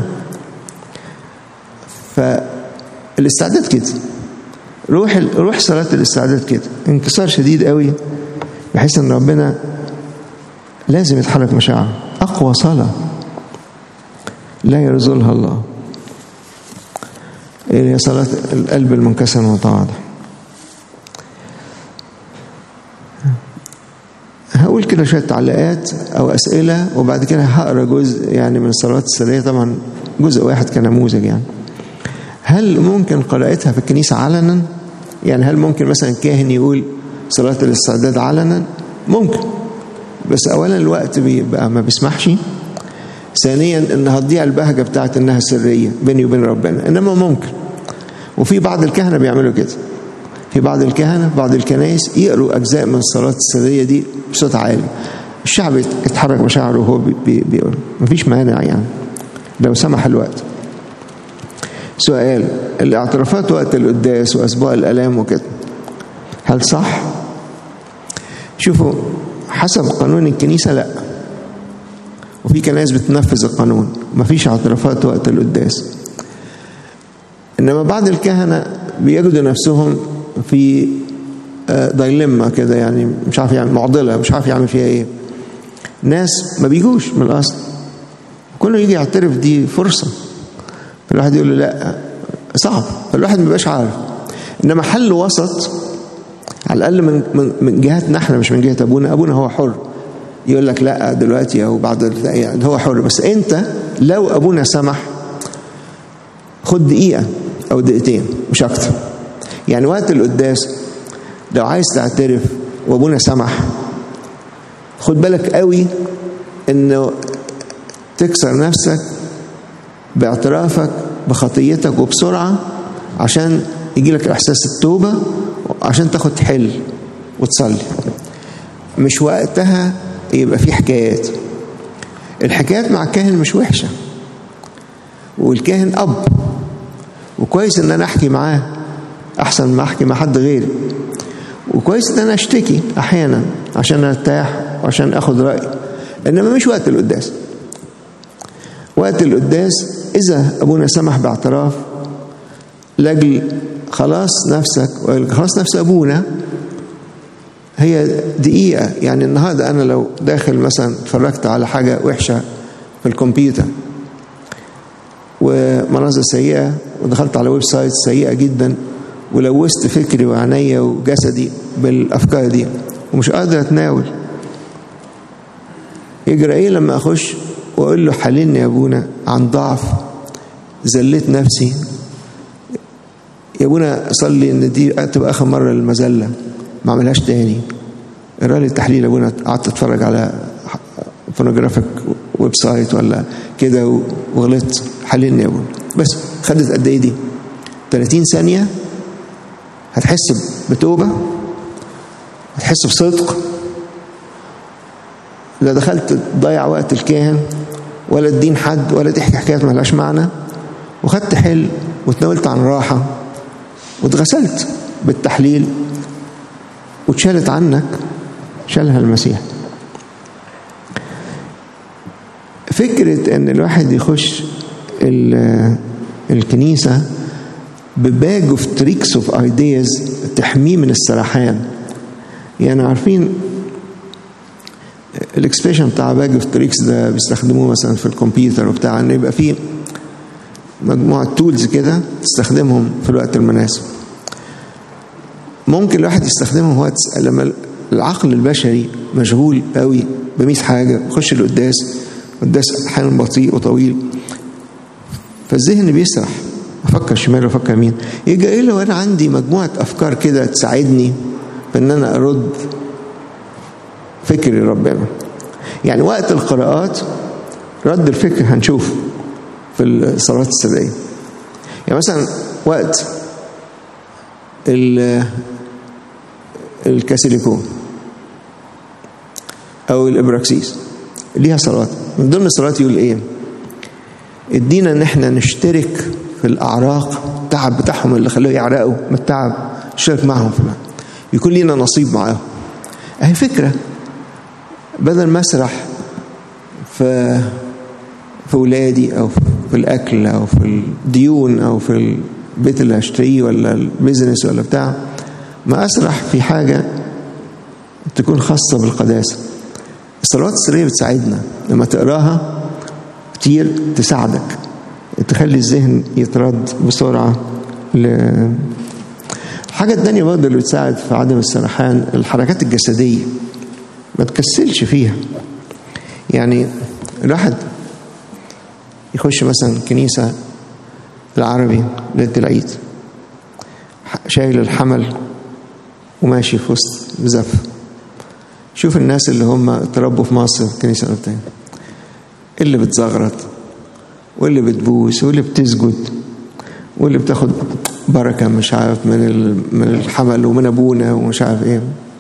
Speaker 1: فالاستعداد كده روح روح صلاة الاستعداد كده انكسار شديد قوي بحيث ان ربنا لازم يتحرك مشاعره اقوى صلاة لا يرزلها الله هي صلاة القلب المنكسر المتواضع هقول كده شوية تعليقات أو أسئلة وبعد كده هقرا جزء يعني من الصلوات السرية طبعا جزء واحد كنموذج يعني هل ممكن قراءتها في الكنيسة علنا؟ يعني هل ممكن مثلا كاهن يقول صلاة الاستعداد علنا ممكن بس أولا الوقت بيبقى ما بيسمحش ثانيا ان هتضيع البهجه بتاعت انها سريه بيني وبين ربنا انما ممكن وفي بعض الكهنه بيعملوا كده في بعض الكهنه في بعض الكنائس يقروا اجزاء من الصلاه السريه دي بصوت عالي الشعب يتحرك مشاعره وهو بي بيقول مفيش مانع يعني لو سمح الوقت سؤال الاعترافات وقت القداس واسبوع الالام وكده هل صح شوفوا حسب قانون الكنيسه لا وفي كنائس بتنفذ القانون مفيش اعترافات وقت القداس انما بعض الكهنه بيجدوا نفسهم في دايلما كده يعني مش عارف يعمل معضله مش عارف يعمل فيها ايه ناس ما بيجوش من الاصل كله يجي يعترف دي فرصه فالواحد يقول له لا صعب فالواحد ما بيبقاش عارف انما حل وسط على الاقل من من من جهتنا احنا مش من جهه ابونا ابونا هو حر يقول لك لا دلوقتي او بعد يعني هو حر بس انت لو ابونا سمح خد دقيقه او دقيقتين مش اكتر يعني وقت القداس لو عايز تعترف وابونا سمح خد بالك قوي انه تكسر نفسك باعترافك بخطيتك وبسرعه عشان يجي لك احساس التوبه عشان تاخد حل وتصلي مش وقتها يبقى في حكايات الحكايات مع الكاهن مش وحشه والكاهن اب وكويس ان انا احكي معاه احسن ما احكي مع حد غيري وكويس ان انا اشتكي احيانا عشان ارتاح وعشان اخد راي انما مش وقت القداس وقت القداس اذا ابونا سمح باعتراف لاجل خلاص نفسك خلاص نفس ابونا هي دقيقة يعني النهاردة أنا لو داخل مثلا اتفرجت على حاجة وحشة في الكمبيوتر ومناظر سيئة ودخلت على ويب سايت سيئة جدا ولوثت فكري وعينيا وجسدي بالأفكار دي ومش قادر أتناول يجرى إيه لما أخش وأقول له حللني يا أبونا عن ضعف زليت نفسي يا أبونا صلي إن دي تبقى آخر مرة للمذلة ما عملهاش تاني اقرا لي التحليل ابونا قعدت اتفرج على فونوجرافيك ويب سايت ولا كده وغلطت حللني يا ابونا بس خدت قد ايه دي 30 ثانيه هتحس بتوبه هتحس بصدق لا دخلت تضيع وقت الكاهن ولا تدين حد ولا تحكي حكايات مالهاش معنى وخدت حل وتناولت عن راحه واتغسلت بالتحليل واتشالت عنك شالها المسيح فكرة ان الواحد يخش الكنيسة بباج اوف تريكس اوف ايدياز تحميه من السرحان يعني عارفين الاكسبريشن بتاع باج اوف تريكس ده بيستخدموه مثلا في الكمبيوتر وبتاع ان يبقى فيه مجموعة تولز كده تستخدمهم في الوقت المناسب ممكن الواحد يستخدمهم وقت لما العقل البشري مشغول قوي بمية حاجة يخش القداس قداس أحيانا بطيء وطويل فالذهن بيسرح أفكر شمال وأفكر يمين يجي إيه لو أنا عندي مجموعة أفكار كده تساعدني في إن أنا أرد فكري ربنا يعني وقت القراءات رد الفكر هنشوف في الصلوات السرية يعني مثلا وقت الكاسيليكون او الابراكسيس ليها صلوات من ضمن الصلوات يقول ايه ادينا ان احنا نشترك في الاعراق التعب بتاعهم اللي خلوه يعرقوا من التعب نشترك معهم في العرق. يكون لينا نصيب معاهم اهي فكره بدل ما اسرح في في ولادي او في الاكل او في الديون او في البيت اللي هشتريه ولا البيزنس ولا بتاع ما اسرح في حاجه تكون خاصه بالقداسه الصلوات السريه بتساعدنا لما تقراها كتير تساعدك تخلي الذهن يترد بسرعه ل... الحاجة التانية برضه اللي بتساعد في عدم السرحان الحركات الجسدية ما تكسلش فيها يعني الواحد يخش مثلا كنيسة العربي ليلة العيد شايل الحمل وماشي في وسط زفة شوف الناس اللي هم اتربوا في مصر في الكنيسة القبطية اللي بتزغرط واللي بتبوس واللي بتسجد واللي بتاخد بركة مش عارف من من الحمل ومن أبونا ومش عارف إيه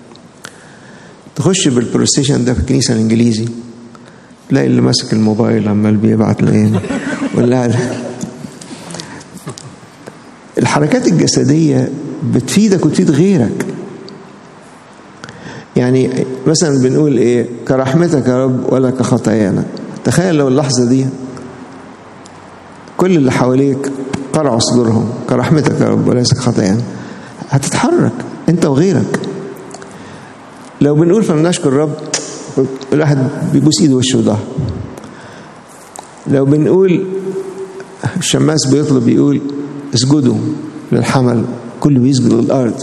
Speaker 1: تخش بالبروستيشن ده في الكنيسة الإنجليزي تلاقي اللي ماسك الموبايل عمال بيبعت لين ولا الحركات الجسدية بتفيدك وتفيد غيرك يعني مثلا بنقول ايه كرحمتك يا رب ولا كخطايانا تخيل لو اللحظة دي كل اللي حواليك قرعوا صدورهم كرحمتك يا رب وليس كخطايانا هتتحرك انت وغيرك لو بنقول فلنشكر الرب الواحد بيبوس ايده وشه وظهره لو بنقول الشماس بيطلب يقول اسجدوا للحمل كله بيسجد للارض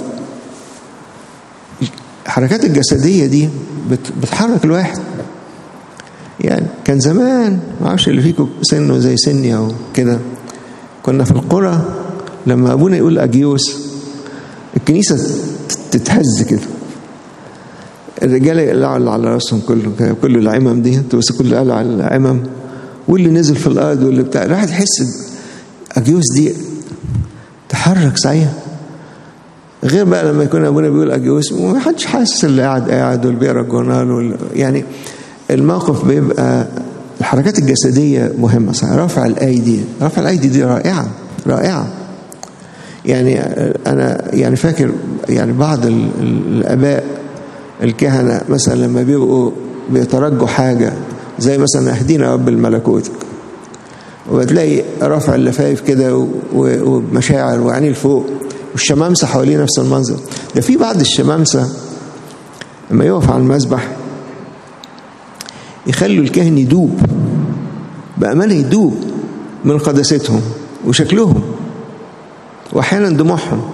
Speaker 1: الحركات الجسدية دي بتحرك الواحد يعني كان زمان ما اعرفش اللي فيكم سنه زي سني او كده كنا في القرى لما ابونا يقول اجيوس الكنيسه تتهز كده الرجاله يقلعوا اللي على راسهم كله كل العمم دي بس كل قلع العمم واللي نزل في الارض واللي بتاع الواحد يحس اجيوس دي تحرك صحيح غير بقى لما يكون ابونا بيقول اجيوس وما حدش حاسس اللي قاعد قاعد واللي بيقرا الجورنال يعني الموقف بيبقى الحركات الجسديه مهمه صح رفع الايدي رفع الايدي دي رائعه رائعه يعني انا يعني فاكر يعني بعض الاباء الكهنه مثلا لما بيبقوا بيترجوا حاجه زي مثلا اهدينا رب الملكوت وتلاقي رفع اللفايف كده ومشاعر وعيني لفوق والشمامسه حواليه نفس المنظر ده في بعض الشمامسه لما يقف على المسبح يخلوا الكاهن يدوب بأمانة يدوب من قداستهم وشكلهم وأحيانا دموعهم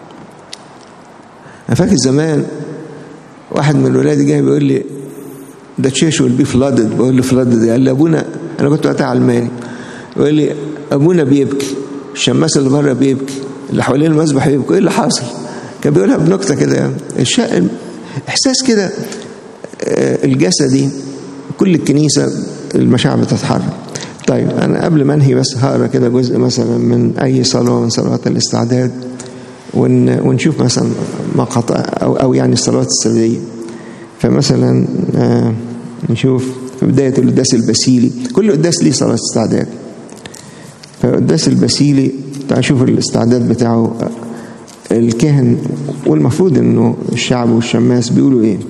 Speaker 1: أنا فاكر زمان واحد من ولادي جاي بيقول لي ده تشيش ويل بي فلادد بقول له فلادد قال لي أبونا أنا كنت وقتها علماني بيقول لي أبونا بيبكي الشماس اللي بره بيبكي اللي حوالين المسبح بيبكوا إيه اللي حاصل؟ كان بيقولها بنكتة كده يعني الشا... إحساس كده الجسدي كل الكنيسة المشاعر بتتحرك طيب أنا قبل ما أنهي بس هقرا كده جزء مثلا من أي صلاة من صلوات الاستعداد ون ونشوف مثلا مقاطع أو, أو يعني الصلوات السرية فمثلا آه نشوف في بداية القداس البسيلي كل قداس ليه صلاة استعداد فالقداس البسيلي تعال شوف الاستعداد بتاعه الكاهن والمفروض انه الشعب والشماس بيقولوا ايه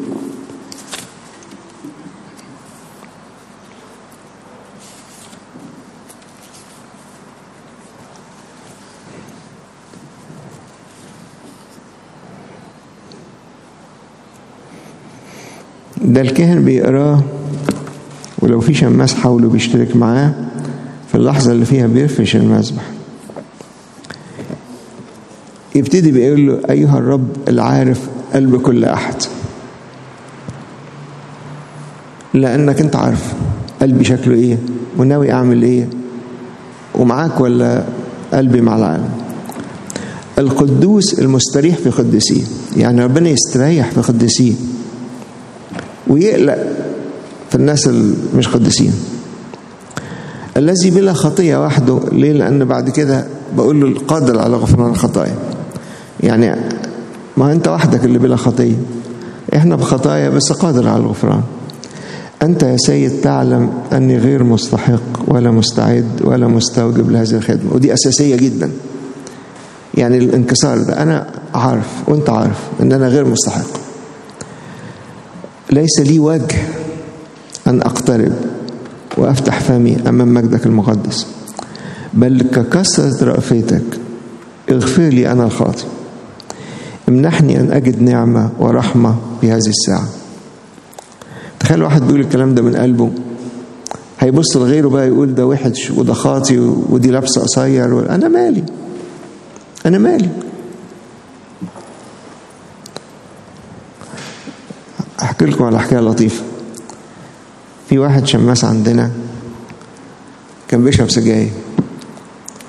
Speaker 1: ده الكاهن بيقراه ولو في شماس حوله بيشترك معاه في اللحظة اللي فيها بيرفش المسبح يبتدي بيقول له أيها الرب العارف قلب كل أحد لأنك أنت عارف قلبي شكله إيه وناوي أعمل إيه ومعاك ولا قلبي مع العالم القدوس المستريح في قدسيه يعني ربنا يستريح في قدسيه ويقلق في الناس المش قديسين الذي بلا خطية وحده ليه لأن بعد كده بقول له القادر على غفران الخطايا يعني ما أنت وحدك اللي بلا خطية إحنا بخطايا بس قادر على الغفران أنت يا سيد تعلم أني غير مستحق ولا مستعد ولا مستوجب لهذه الخدمة ودي أساسية جدا يعني الانكسار ده أنا عارف وأنت عارف أن أنا غير مستحق ليس لي وجه أن أقترب وأفتح فمي أمام مجدك المقدس بل ككثرة رأفتك اغفر لي أنا الخاطئ امنحني أن أجد نعمة ورحمة في هذه الساعة تخيل واحد بيقول الكلام ده من قلبه هيبص لغيره بقى يقول ده وحش وده خاطي ودي لابسه قصير انا مالي انا مالي احكي لكم على حكايه لطيفه في واحد شماس عندنا كان بيشرب سجاير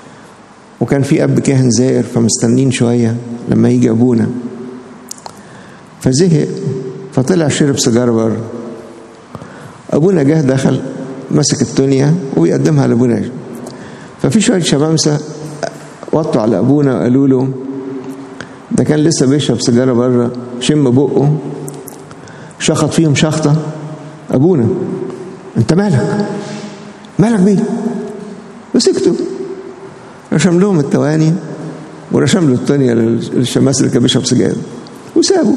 Speaker 1: وكان في اب كاهن زائر فمستنين شويه لما يجي ابونا فزهق فطلع شرب سيجاره بره ابونا جه دخل مسك التونيا ويقدمها لابونا ففي شويه شمامسه وطوا على ابونا وقالوا له ده كان لسه بيشرب سيجاره بره شم بقه شخط فيهم شخطه ابونا انت مالك مالك بيه وسكتوا رشم لهم التواني ورشم له التانية للشماس اللي كان بيشرب سجاير وسابه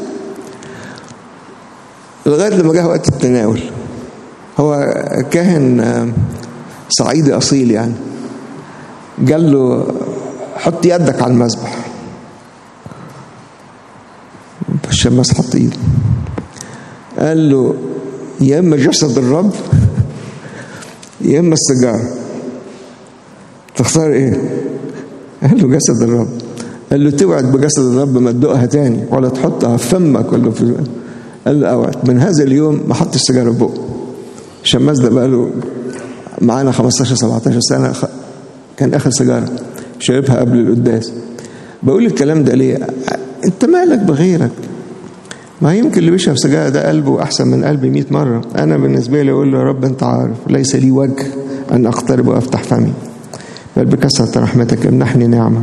Speaker 1: لغاية لما جه وقت التناول هو كاهن صعيدي أصيل يعني قال له حط يدك على المذبح فالشماس حط ايده قال له يا اما جسد الرب يا اما السيجاره تختار ايه قال له جسد الرب قال له توعد بجسد الرب ما تدوقها تاني ولا تحطها في فمك ولا في قال له اوعد من هذا اليوم ما حطش سيجاره في بقه الشماس ده بقى له معانا 15 17 سنه كان اخر سيجاره شربها قبل القداس بقول الكلام ده ليه انت مالك بغيرك ما يمكن اللي بيشرب سجاير ده قلبه احسن من قلبي 100 مره انا بالنسبه لي اقول له يا رب انت عارف ليس لي وجه ان اقترب وافتح فمي بل بكثره رحمتك امنحني نعمه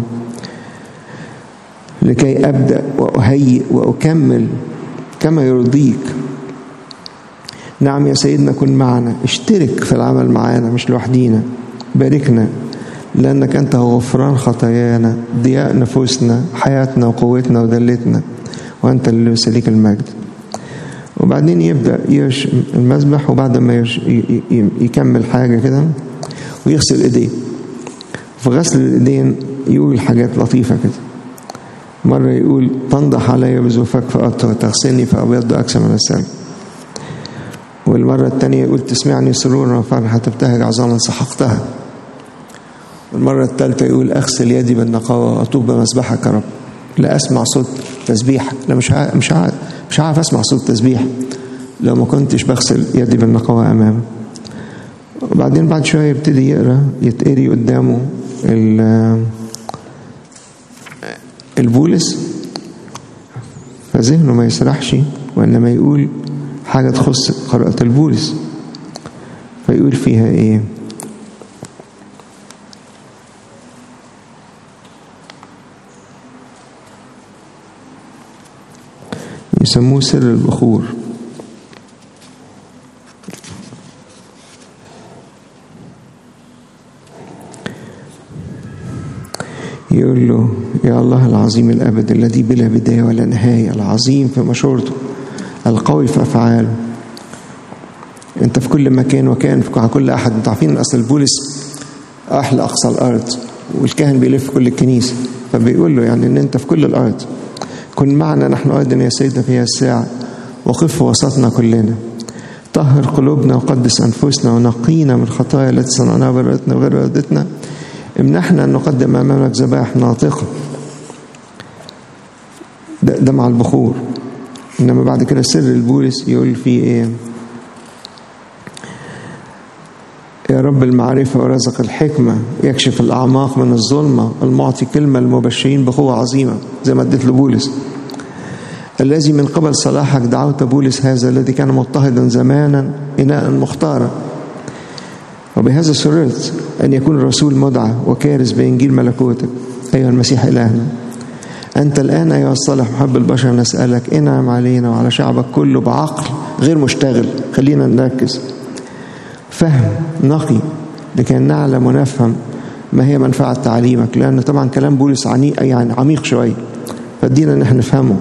Speaker 1: لكي ابدا واهيئ واكمل كما يرضيك نعم يا سيدنا كن معنا اشترك في العمل معانا مش لوحدينا باركنا لأنك أنت هو غفران خطايانا ضياء نفوسنا حياتنا وقوتنا ودلتنا وأنت اللي ليك المجد وبعدين يبدأ يرش المذبح وبعد ما يرش يكمل حاجة كده ويغسل إيديه في غسل الإيدين يقول حاجات لطيفة كده مرة يقول تنضح علي بزوفك فأطهر تغسلني فأبيض أكثر من السلم والمرة الثانية يقول تسمعني سرورا وفرحة تبتهج عظاما سحقتها والمرة الثالثة يقول أغسل يدي بالنقاوة وأطوب بمسبحك يا رب لا أسمع صوت تسبيحك لا مش عارف مش عارف مش عارف أسمع صوت تسبيح لو ما كنتش بغسل يدي بالنقاوة أمامه وبعدين بعد شوية يبتدي يقرأ يتقري قدامه البولس فذهنه ما يسرحش وإنما يقول حاجة تخص قراءة البولس فيقول فيها إيه يسموه سر البخور يقول له يا الله العظيم الأبد الذي بلا بداية ولا نهاية العظيم في مشورته القوي في أفعاله أنت في كل مكان وكان في كل أحد أنتوا عارفين أصل بولس أحلى أقصى الأرض والكاهن بيلف كل الكنيسة فبيقول له يعني أن أنت في كل الأرض كن معنا نحن أيضا يا سيدنا في الساعة وقف في وسطنا كلنا طهر قلوبنا وقدس أنفسنا ونقينا من الخطايا التي صنعناها برأتنا وغير إرادتنا امنحنا أن نقدم أمامك ذبائح ناطقة ده, ده مع البخور إنما بعد كده سر البولس يقول فيه إيه يا رب المعرفة ورزق الحكمة يكشف الأعماق من الظلمة المعطي كلمة المبشرين بقوة عظيمة زي ما اديت لبولس الذي من قبل صلاحك دعوت بولس هذا الذي كان مضطهدا زمانا إناء مختارا وبهذا سررت أن يكون الرسول مدعى وكارث بإنجيل ملكوتك أيها المسيح إلهنا أنت الآن أيها الصالح محب البشر نسألك انعم علينا وعلى شعبك كله بعقل غير مشتغل خلينا نركز فهم نقي لكي نعلم ونفهم ما هي منفعة تعليمك لأن طبعا كلام بولس عنيق يعني عميق شوية فادينا ان احنا نفهمه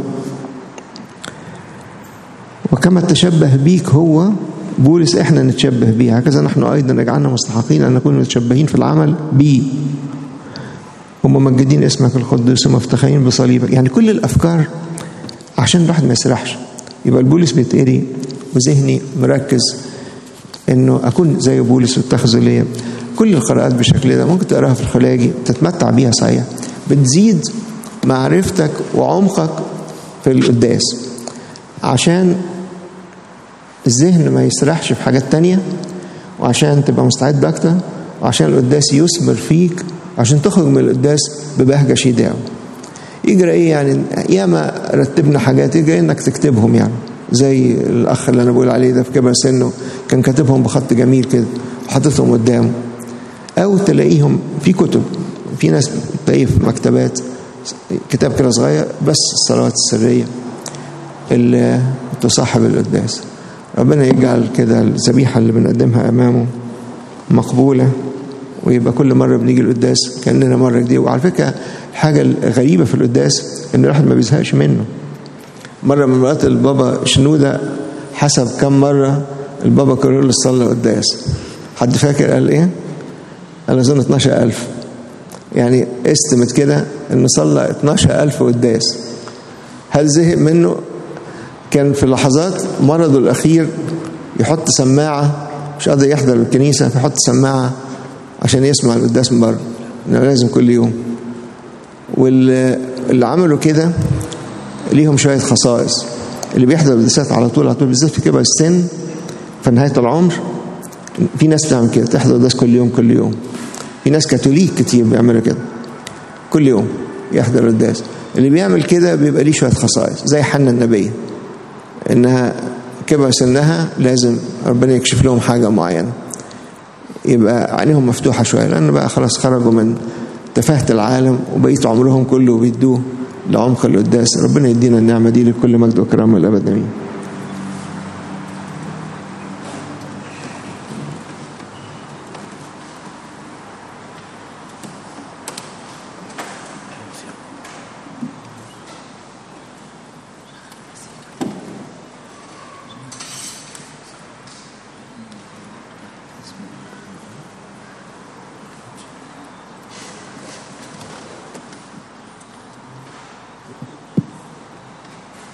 Speaker 1: وكما تشبه بيك هو بولس احنا نتشبه به هكذا نحن ايضا اجعلنا مستحقين ان نكون متشبهين في العمل به وممجدين اسمك القدوس ومفتخرين بصليبك يعني كل الافكار عشان الواحد ما يسرحش يبقى البولس بيتقري وذهني مركز انه اكون زي بولس واتخذوا ليا كل القراءات بالشكل ده ممكن تقراها في الخلاجي تتمتع بيها صحيح بتزيد معرفتك وعمقك في القداس عشان الذهن ما يسرحش في حاجات تانية وعشان تبقى مستعد أكتر وعشان القداس يثمر فيك عشان تخرج من القداس ببهجة شديدة يجرى ايه يعني ياما رتبنا حاجات يجرى انك تكتبهم يعني زي الاخ اللي انا بقول عليه ده في كبر سنه كان كاتبهم بخط جميل كده وحاططهم قدامه او تلاقيهم في كتب في ناس تلاقيه في مكتبات كتاب كده صغير بس الصلوات السريه اللي تصاحب القداس ربنا يجعل كده الذبيحه اللي بنقدمها امامه مقبوله ويبقى كل مره بنيجي القداس كاننا مره جديده وعلى فكره الحاجه الغريبه في القداس ان الواحد ما بيزهقش منه مره من مرات البابا شنوده حسب كم مره البابا كارولوس صلى قداس حد فاكر قال ايه؟ انا اظن 12000 يعني استمت كده انه صلى 12000 قداس هل زهق منه؟ كان في لحظات مرضه الاخير يحط سماعه مش قادر يحضر الكنيسه فيحط سماعه عشان يسمع القداس من بره لازم كل يوم واللي عملوا كده ليهم شويه خصائص اللي بيحضر القداسات على طول على طول بالذات في كبر السن في نهايه العمر في ناس بتعمل كده تحضر القداس كل يوم كل يوم في ناس كاثوليك كتير بيعملوا كده كل يوم يحضر القداس اللي بيعمل كده بيبقى ليه شويه خصائص زي حنا النبيه انها كبر سنها لازم ربنا يكشف لهم حاجه معينه يبقى عينيهم مفتوحه شويه لان بقى خلاص خرجوا من تفاهه العالم وبقيت عمرهم كله بيدوه لعمق القداس ربنا يدينا النعمه دي لكل مجد وكرامه الابد امين